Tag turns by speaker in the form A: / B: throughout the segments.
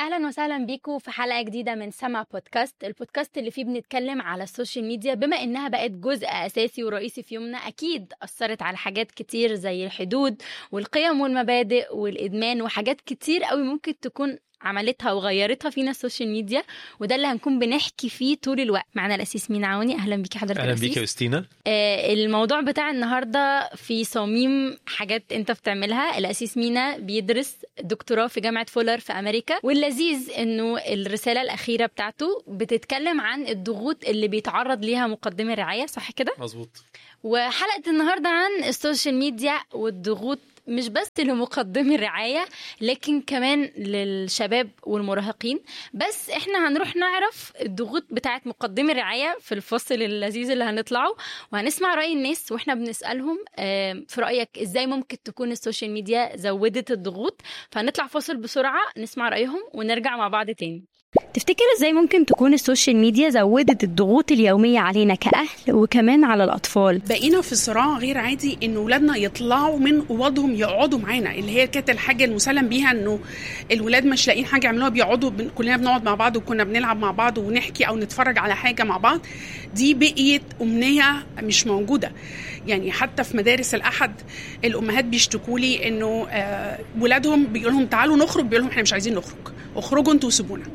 A: اهلا وسهلا بيكم في حلقه جديده من سما بودكاست البودكاست اللي فيه بنتكلم على السوشيال ميديا بما انها بقت جزء اساسي ورئيسي في يومنا اكيد اثرت على حاجات كتير زي الحدود والقيم والمبادئ والادمان وحاجات كتير قوي ممكن تكون عملتها وغيرتها فينا السوشيال ميديا وده اللي هنكون بنحكي فيه طول الوقت معنا الاسيس مين عوني اهلا بيكي حضرتك
B: اهلا
A: الأسيس.
B: بيك يا يوستينا
A: آه، الموضوع بتاع النهارده في صميم حاجات انت بتعملها الاسيس مينا بيدرس دكتوراه في جامعه فولر في امريكا واللذيذ انه الرساله الاخيره بتاعته بتتكلم عن الضغوط اللي بيتعرض ليها مقدمي الرعايه صح كده
B: مظبوط
A: وحلقه النهارده عن السوشيال ميديا والضغوط مش بس لمقدمي الرعايه لكن كمان للشباب والمراهقين بس احنا هنروح نعرف الضغوط بتاعت مقدمي الرعايه في الفصل اللذيذ اللي هنطلعه وهنسمع راي الناس واحنا بنسالهم آه، في رايك ازاي ممكن تكون السوشيال ميديا زودت الضغوط فهنطلع فاصل بسرعه نسمع رايهم ونرجع مع بعض تاني تفتكر ازاي ممكن تكون السوشيال ميديا زودت الضغوط اليوميه علينا كاهل وكمان على الاطفال
C: بقينا في صراع غير عادي ان ولادنا يطلعوا من اوضهم يقعدوا معانا اللي هي كانت الحاجه المسلم بيها انه الولاد مش لاقيين حاجه يعملوها بيقعدوا بن... كلنا بنقعد مع بعض وكنا بنلعب مع بعض ونحكي او نتفرج على حاجه مع بعض دي بقيت امنيه مش موجوده يعني حتى في مدارس الاحد الامهات بيشتكوا لي انه آه ولادهم بيقول لهم تعالوا نخرج بيقول لهم احنا مش عايزين نخرج اخرجوا انتوا وسيبونا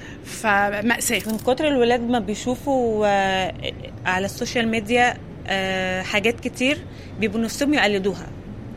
C: فمأساة
D: من كتر الولاد ما بيشوفوا آه، على السوشيال ميديا آه، حاجات كتير بيبقوا نفسهم يقلدوها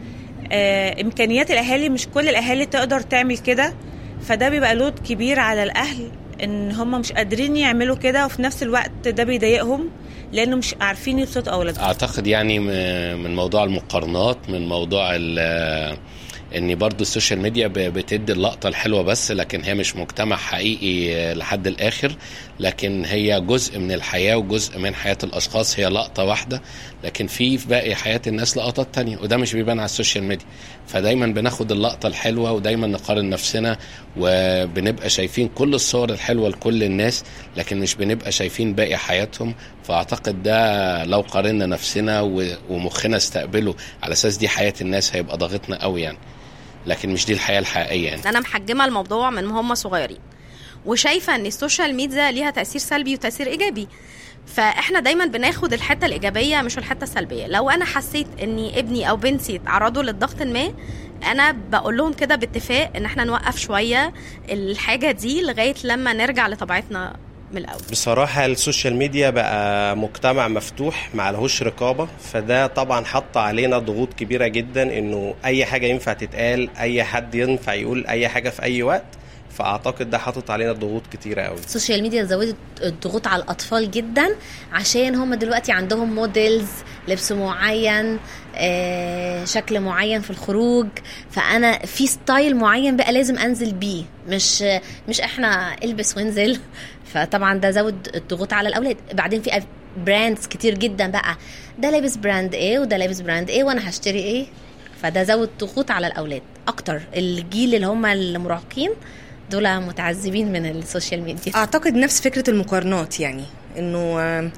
D: آه، امكانيات الاهالي مش كل الاهالي تقدر تعمل كده فده بيبقى لود كبير على الاهل ان هم مش قادرين يعملوا كده وفي نفس الوقت ده بيضايقهم لانه مش عارفين يبسطوا اولادهم
E: اعتقد يعني م- من موضوع المقارنات من موضوع ال- ان برضو السوشيال ميديا ب- بتدي اللقطة الحلوة بس لكن هي مش مجتمع حقيقي لحد الاخر لكن هي جزء من الحياة وجزء من حياة الاشخاص هي لقطة واحدة لكن في في باقي حياة الناس لقطات تانية وده مش بيبان على السوشيال ميديا فدايما بناخد اللقطة الحلوة ودايما نقارن نفسنا وبنبقى شايفين كل الصور الحلوة لكل الناس لكن مش بنبقى شايفين باقي حياتهم فاعتقد ده لو قارنا نفسنا و- ومخنا استقبله على اساس دي حياة الناس هيبقى ضاغطنا قوي يعني لكن مش دي الحياة الحقيقية يعني
F: انا محجمه الموضوع من هم صغيرين وشايفه ان السوشيال ميديا ليها تاثير سلبي وتاثير ايجابي فاحنا دايما بناخد الحته الايجابيه مش الحته السلبيه لو انا حسيت ان ابني او بنتي اتعرضوا للضغط ما انا بقول لهم كده باتفاق ان احنا نوقف شويه الحاجه دي لغايه لما نرجع لطبيعتنا من الاول
G: بصراحة السوشيال ميديا بقى مجتمع مفتوح معلهوش رقابة فده طبعا حط علينا ضغوط كبيرة جدا انه اي حاجة ينفع تتقال اي حد ينفع يقول اي حاجة في اي وقت فاعتقد ده حاطط علينا ضغوط كتيرة قوي
H: السوشيال ميديا زودت الضغوط على الاطفال جدا عشان هم دلوقتي عندهم موديلز لبس معين آه، شكل معين في الخروج فانا في ستايل معين بقى لازم انزل بيه مش مش احنا البس وانزل فطبعا ده زود الضغوط على الاولاد بعدين في براندز كتير جدا بقى ده لابس براند ايه وده لابس براند ايه وانا هشتري ايه فده زود ضغوط على الاولاد اكتر الجيل اللي هم المراهقين دول متعذبين من السوشيال ميديا
I: اعتقد نفس فكره المقارنات يعني انه آه،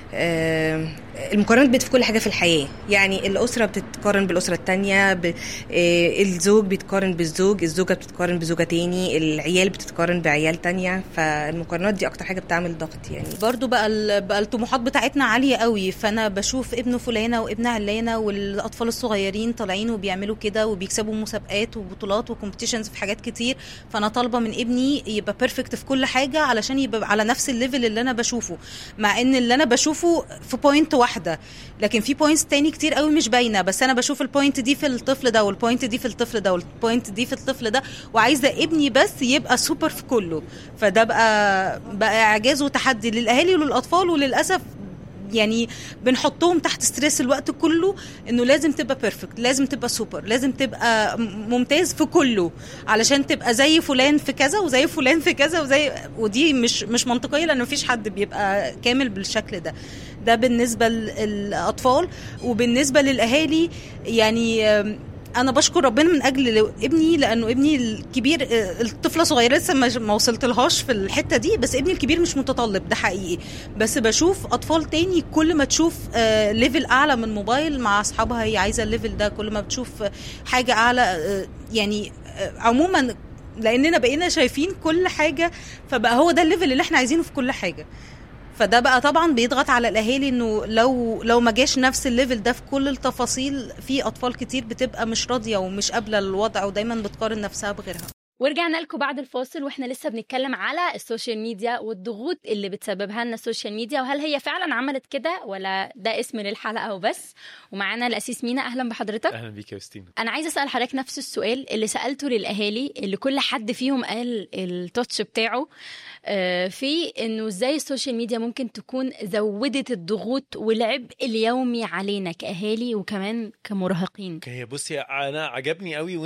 I: آه، المقارنات بقت في كل حاجه في الحياه يعني الاسره بتتقارن بالاسره التانية ب- آه، الزوج بيتقارن بالزوج الزوجه بتتقارن بزوجه تاني العيال بتتقارن بعيال تانية فالمقارنات دي اكتر حاجه بتعمل ضغط يعني
J: برضو بقى ال- بقى الطموحات بتاعتنا عاليه قوي فانا بشوف ابن فلانه وابن علانه والاطفال الصغيرين طالعين وبيعملوا كده وبيكسبوا مسابقات وبطولات وكومبيتيشنز في حاجات كتير فانا طالبه من ابني يبقى بيرفكت في كل حاجه علشان يبقى على نفس الليفل اللي انا بشوفه مع ان اللي انا بشوفه في بوينت واحده لكن في بوينتس تاني كتير قوي مش باينه بس انا بشوف البوينت دي في الطفل ده والبوينت دي في الطفل ده والبوينت دي في الطفل ده وعايزه ابني بس يبقى سوبر في كله فده بقى بقى اعجاز وتحدي للاهالي وللاطفال وللاسف يعني بنحطهم تحت ستريس الوقت كله انه لازم تبقى بيرفكت لازم تبقى سوبر لازم تبقى م- ممتاز في كله علشان تبقى زي فلان في كذا وزي فلان في كذا وزي ودي مش مش منطقيه لان مفيش حد بيبقى كامل بالشكل ده ده بالنسبه للاطفال وبالنسبه للاهالي يعني آم، انا بشكر ربنا من اجل لو- ابني لانه ابني الكبير آه، الطفله صغيره لسه ما- ما وصلتلهاش في الحته دي بس ابني الكبير مش متطلب ده حقيقي بس بشوف اطفال تاني كل ما تشوف آه، ليفل اعلى من موبايل مع اصحابها هي عايزه الليفل ده كل ما بتشوف آه، حاجه اعلى آه، يعني آه، عموما لاننا بقينا شايفين كل حاجه فبقى هو ده الليفل اللي احنا عايزينه في كل حاجه فده بقى طبعا بيضغط على الاهالي انه لو لو ما جاش نفس الليفل ده في كل التفاصيل في اطفال كتير بتبقى مش راضيه ومش قابله الوضع ودايما بتقارن نفسها بغيرها
A: ورجعنا لكم بعد الفاصل واحنا لسه بنتكلم على السوشيال ميديا والضغوط اللي بتسببها لنا السوشيال ميديا وهل هي فعلا عملت كده ولا ده اسم للحلقه وبس ومعانا الاسيس مينا اهلا بحضرتك
B: اهلا بيك يا وستينا
A: انا عايزه اسال حضرتك نفس السؤال اللي سالته للاهالي اللي كل حد فيهم قال التاتش بتاعه آه، في انه ازاي السوشيال ميديا ممكن تكون زودت الضغوط والعبء اليومي علينا كاهالي وكمان كمراهقين
B: اوكي بصي انا عجبني قوي